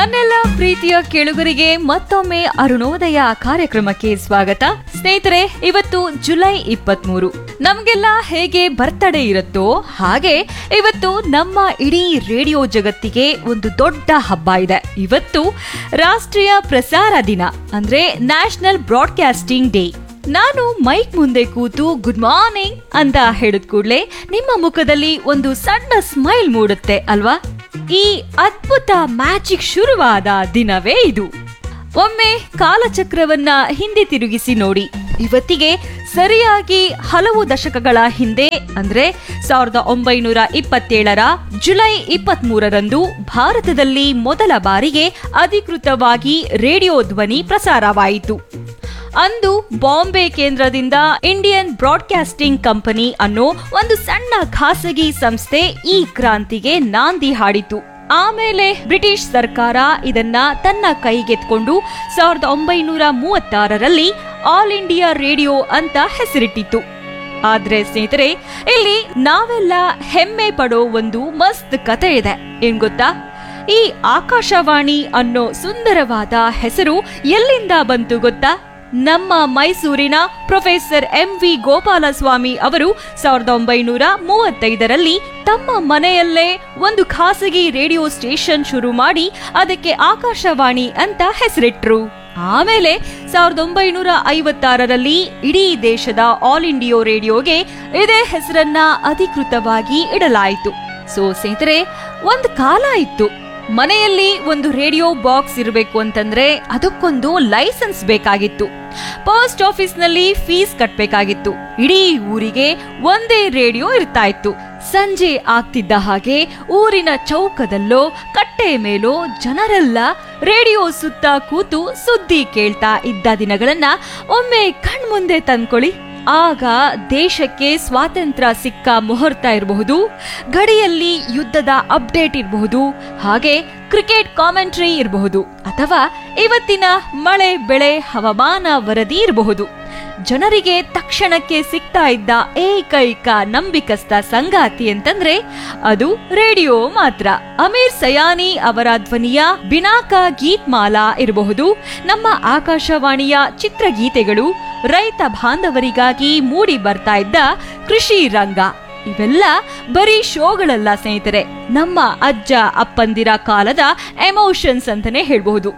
ನನ್ನೆಲ್ಲ ಪ್ರೀತಿಯ ಕೇಳುಗರಿಗೆ ಮತ್ತೊಮ್ಮೆ ಅರುಣೋದಯ ಕಾರ್ಯಕ್ರಮಕ್ಕೆ ಸ್ವಾಗತ ಸ್ನೇಹಿತರೆ ಇವತ್ತು ಜುಲೈ ಇಪ್ಪತ್ಮೂರು ನಮ್ಗೆಲ್ಲ ಹೇಗೆ ಬರ್ತಡೇ ಇರುತ್ತೋ ಹಾಗೆ ಇವತ್ತು ನಮ್ಮ ಇಡೀ ರೇಡಿಯೋ ಜಗತ್ತಿಗೆ ಒಂದು ದೊಡ್ಡ ಹಬ್ಬ ಇದೆ ಇವತ್ತು ರಾಷ್ಟ್ರೀಯ ಪ್ರಸಾರ ದಿನ ಅಂದ್ರೆ ನ್ಯಾಷನಲ್ ಬ್ರಾಡ್ಕಾಸ್ಟಿಂಗ್ ಡೇ ನಾನು ಮೈಕ್ ಮುಂದೆ ಕೂತು ಗುಡ್ ಮಾರ್ನಿಂಗ್ ಅಂತ ಹೇಳಿದ ಕೂಡಲೇ ನಿಮ್ಮ ಮುಖದಲ್ಲಿ ಒಂದು ಸಣ್ಣ ಸ್ಮೈಲ್ ಮೂಡುತ್ತೆ ಅಲ್ವಾ ಈ ಅದ್ಭುತ ಮ್ಯಾಜಿಕ್ ಶುರುವಾದ ದಿನವೇ ಇದು ಒಮ್ಮೆ ಕಾಲಚಕ್ರವನ್ನ ಹಿಂದೆ ತಿರುಗಿಸಿ ನೋಡಿ ಇವತ್ತಿಗೆ ಸರಿಯಾಗಿ ಹಲವು ದಶಕಗಳ ಹಿಂದೆ ಅಂದ್ರೆ ಸಾವಿರದ ಒಂಬೈನೂರ ಇಪ್ಪತ್ತೇಳರ ಜುಲೈ ಇಪ್ಪತ್ತ್ ಮೂರರಂದು ಭಾರತದಲ್ಲಿ ಮೊದಲ ಬಾರಿಗೆ ಅಧಿಕೃತವಾಗಿ ರೇಡಿಯೋ ಧ್ವನಿ ಪ್ರಸಾರವಾಯಿತು ಅಂದು ಬಾಂಬೆ ಕೇಂದ್ರದಿಂದ ಇಂಡಿಯನ್ ಬ್ರಾಡ್ಕಾಸ್ಟಿಂಗ್ ಕಂಪನಿ ಅನ್ನೋ ಒಂದು ಸಣ್ಣ ಖಾಸಗಿ ಸಂಸ್ಥೆ ಈ ಕ್ರಾಂತಿಗೆ ನಾಂದಿ ಹಾಡಿತು ಆಮೇಲೆ ಬ್ರಿಟಿಷ್ ಸರ್ಕಾರ ಇದನ್ನ ತನ್ನ ಕೈಗೆತ್ಕೊಂಡು ಸಾವಿರದ ಒಂಬೈನೂರ ಮೂವತ್ತಾರರಲ್ಲಿ ಆಲ್ ಇಂಡಿಯಾ ರೇಡಿಯೋ ಅಂತ ಹೆಸರಿಟ್ಟಿತ್ತು ಆದ್ರೆ ಸ್ನೇಹಿತರೆ ಇಲ್ಲಿ ನಾವೆಲ್ಲ ಹೆಮ್ಮೆ ಪಡೋ ಒಂದು ಮಸ್ತ್ ಕತೆ ಇದೆ ಏನ್ ಗೊತ್ತಾ ಈ ಆಕಾಶವಾಣಿ ಅನ್ನೋ ಸುಂದರವಾದ ಹೆಸರು ಎಲ್ಲಿಂದ ಬಂತು ಗೊತ್ತಾ ನಮ್ಮ ಮೈಸೂರಿನ ಪ್ರೊಫೆಸರ್ ಎಂ ವಿ ಗೋಪಾಲಸ್ವಾಮಿ ಅವರು ಸಾವಿರದ ಒಂಬೈನೂರ ಮೂವತ್ತೈದರಲ್ಲಿ ತಮ್ಮ ಮನೆಯಲ್ಲೇ ಒಂದು ಖಾಸಗಿ ರೇಡಿಯೋ ಸ್ಟೇಷನ್ ಶುರು ಮಾಡಿ ಅದಕ್ಕೆ ಆಕಾಶವಾಣಿ ಅಂತ ಹೆಸರಿಟ್ರು ಆಮೇಲೆ ಸಾವಿರದ ಒಂಬೈನೂರ ಐವತ್ತಾರರಲ್ಲಿ ಇಡೀ ದೇಶದ ಆಲ್ ಇಂಡಿಯೋ ರೇಡಿಯೋಗೆ ಇದೇ ಹೆಸರನ್ನ ಅಧಿಕೃತವಾಗಿ ಇಡಲಾಯಿತು ಸೊ ಸ್ನೇಹಿತರೆ ಒಂದು ಕಾಲ ಇತ್ತು ಮನೆಯಲ್ಲಿ ಒಂದು ರೇಡಿಯೋ ಬಾಕ್ಸ್ ಇರಬೇಕು ಅಂತಂದ್ರೆ ಅದಕ್ಕೊಂದು ಲೈಸೆನ್ಸ್ ಬೇಕಾಗಿತ್ತು ಪೋಸ್ಟ್ ಆಫೀಸ್ ನಲ್ಲಿ ಫೀಸ್ ಕಟ್ಬೇಕಾಗಿತ್ತು ಇಡೀ ಊರಿಗೆ ಒಂದೇ ರೇಡಿಯೋ ಇರ್ತಾ ಇತ್ತು ಸಂಜೆ ಆಗ್ತಿದ್ದ ಹಾಗೆ ಊರಿನ ಚೌಕದಲ್ಲೋ ಕಟ್ಟೆ ಮೇಲೋ ಜನರೆಲ್ಲ ರೇಡಿಯೋ ಸುತ್ತ ಕೂತು ಸುದ್ದಿ ಕೇಳ್ತಾ ಇದ್ದ ದಿನಗಳನ್ನ ಒಮ್ಮೆ ಕಣ್ಮುಂದೆ ತಂದ್ಕೊಳ್ಳಿ ಆಗ ದೇಶಕ್ಕೆ ಸ್ವಾತಂತ್ರ್ಯ ಸಿಕ್ಕ ಮುಹೂರ್ತ ಇರಬಹುದು ಗಡಿಯಲ್ಲಿ ಯುದ್ಧದ ಅಪ್ಡೇಟ್ ಇರಬಹುದು ಹಾಗೆ ಕ್ರಿಕೆಟ್ ಕಾಮೆಂಟ್ರಿ ಇರಬಹುದು ಅಥವಾ ಇವತ್ತಿನ ಮಳೆ ಬೆಳೆ ಹವಾಮಾನ ವರದಿ ಇರಬಹುದು ಜನರಿಗೆ ತಕ್ಷಣಕ್ಕೆ ಸಿಗ್ತಾ ಇದ್ದ ಏಕೈಕ ನಂಬಿಕಸ್ತ ಸಂಗಾತಿ ಅಂತಂದ್ರೆ ಅದು ರೇಡಿಯೋ ಮಾತ್ರ ಅಮೀರ್ ಸಯಾನಿ ಅವರ ಧ್ವನಿಯ ಬಿನಾಕ ಗೀತ್ ಮಾಲಾ ಇರಬಹುದು ನಮ್ಮ ಆಕಾಶವಾಣಿಯ ಚಿತ್ರಗೀತೆಗಳು ರೈತ ಬಾಂಧವರಿಗಾಗಿ ಮೂಡಿ ಬರ್ತಾ ಇದ್ದ ಕೃಷಿ ರಂಗ ಇವೆಲ್ಲ ಬರೀ ಶೋಗಳಲ್ಲ ಸ್ನೇಹಿತರೆ ನಮ್ಮ ಅಜ್ಜ ಅಪ್ಪಂದಿರ ಕಾಲದ ಎಮೋಷನ್ಸ್ ಅಂತಾನೆ ಹೇಳ್ಬಹುದು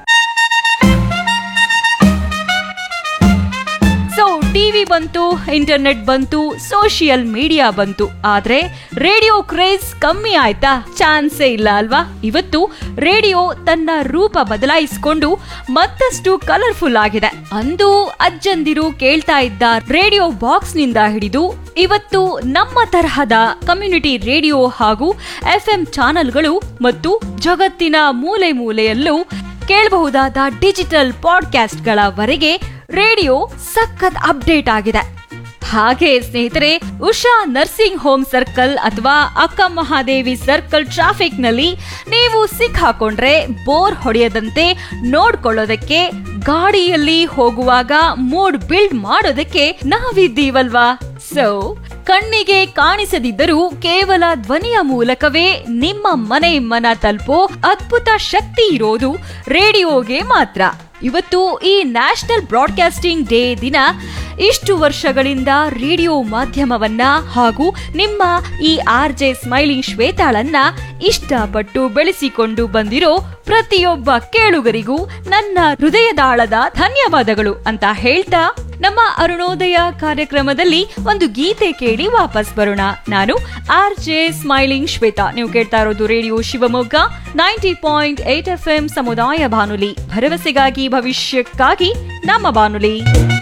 ಸೊ ಟಿವಿ ಬಂತು ಇಂಟರ್ನೆಟ್ ಬಂತು ಸೋಷಿಯಲ್ ಮೀಡಿಯಾ ಬಂತು ಆದ್ರೆ ರೇಡಿಯೋ ಕ್ರೇಜ್ ಕಮ್ಮಿ ಆಯ್ತಾ ಚಾನ್ಸೇ ಇಲ್ಲ ಅಲ್ವಾ ಇವತ್ತು ರೇಡಿಯೋ ತನ್ನ ರೂಪ ಬದಲಾಯಿಸಿಕೊಂಡು ಮತ್ತಷ್ಟು ಕಲರ್ಫುಲ್ ಆಗಿದೆ ಅಂದು ಅಜ್ಜಂದಿರು ಕೇಳ್ತಾ ಇದ್ದ ರೇಡಿಯೋ ಬಾಕ್ಸ್ ನಿಂದ ಹಿಡಿದು ಇವತ್ತು ನಮ್ಮ ತರಹದ ಕಮ್ಯುನಿಟಿ ರೇಡಿಯೋ ಹಾಗೂ ಎಫ್ ಎಂ ಚಾನೆಲ್ಗಳು ಮತ್ತು ಜಗತ್ತಿನ ಮೂಲೆ ಮೂಲೆಯಲ್ಲೂ ಕೇಳಬಹುದಾದ ಡಿಜಿಟಲ್ ಪಾಡ್ಕಾಸ್ಟ್ಗಳವರೆಗೆ ರೇಡಿಯೋ ಸಖತ್ ಅಪ್ಡೇಟ್ ಆಗಿದೆ ಹಾಗೆ ಸ್ನೇಹಿತರೆ ಉಷಾ ನರ್ಸಿಂಗ್ ಹೋಮ್ ಸರ್ಕಲ್ ಅಥವಾ ಅಕ್ಕ ಮಹಾದೇವಿ ಸರ್ಕಲ್ ಟ್ರಾಫಿಕ್ ನಲ್ಲಿ ನೀವು ಸಿಕ್ಕಾಕೊಂಡ್ರೆ ಬೋರ್ ಹೊಡೆಯದಂತೆ ನೋಡ್ಕೊಳ್ಳೋದಕ್ಕೆ ಗಾಡಿಯಲ್ಲಿ ಹೋಗುವಾಗ ಮೂಡ್ ಬಿಲ್ಡ್ ಮಾಡೋದಕ್ಕೆ ನಾವಿದ್ದೀವಲ್ವಾ ಸೊ ಕಣ್ಣಿಗೆ ಕಾಣಿಸದಿದ್ದರೂ ಕೇವಲ ಧ್ವನಿಯ ಮೂಲಕವೇ ನಿಮ್ಮ ಮನೆ ಮನ ತಲುಪೋ ಅದ್ಭುತ ಶಕ್ತಿ ಇರೋದು ರೇಡಿಯೋಗೆ ಮಾತ್ರ ಇವತ್ತು ಈ ನ್ಯಾಷನಲ್ ಬ್ರಾಡ್ಕಾಸ್ಟಿಂಗ್ ಡೇ ದಿನ ಇಷ್ಟು ವರ್ಷಗಳಿಂದ ರೇಡಿಯೋ ಮಾಧ್ಯಮವನ್ನ ಹಾಗೂ ನಿಮ್ಮ ಈ ಆರ್ ಜೆ ಸ್ಮೈಲಿಂಗ್ ಶ್ವೇತಾಳನ್ನ ಇಷ್ಟಪಟ್ಟು ಬೆಳೆಸಿಕೊಂಡು ಬಂದಿರೋ ಪ್ರತಿಯೊಬ್ಬ ಕೇಳುಗರಿಗೂ ನನ್ನ ಹೃದಯದಾಳದ ಧನ್ಯವಾದಗಳು ಅಂತ ಹೇಳ್ತಾ ನಮ್ಮ ಅರುಣೋದಯ ಕಾರ್ಯಕ್ರಮದಲ್ಲಿ ಒಂದು ಗೀತೆ ಕೇಳಿ ವಾಪಸ್ ಬರೋಣ ನಾನು ಆರ್ ಜೆ ಸ್ಮೈಲಿಂಗ್ ಶ್ವೇತಾ ನೀವು ಕೇಳ್ತಾ ಇರೋದು radio Shivamogga ninety point eight F M ಸಮುದಾಯ ಬಾನುಲಿ ಭರವಸೆಗಾಗಿ ಭವಿಷ್ಯಕ್ಕಾಗಿ ನಮ್ಮ ಬಾನುಲಿ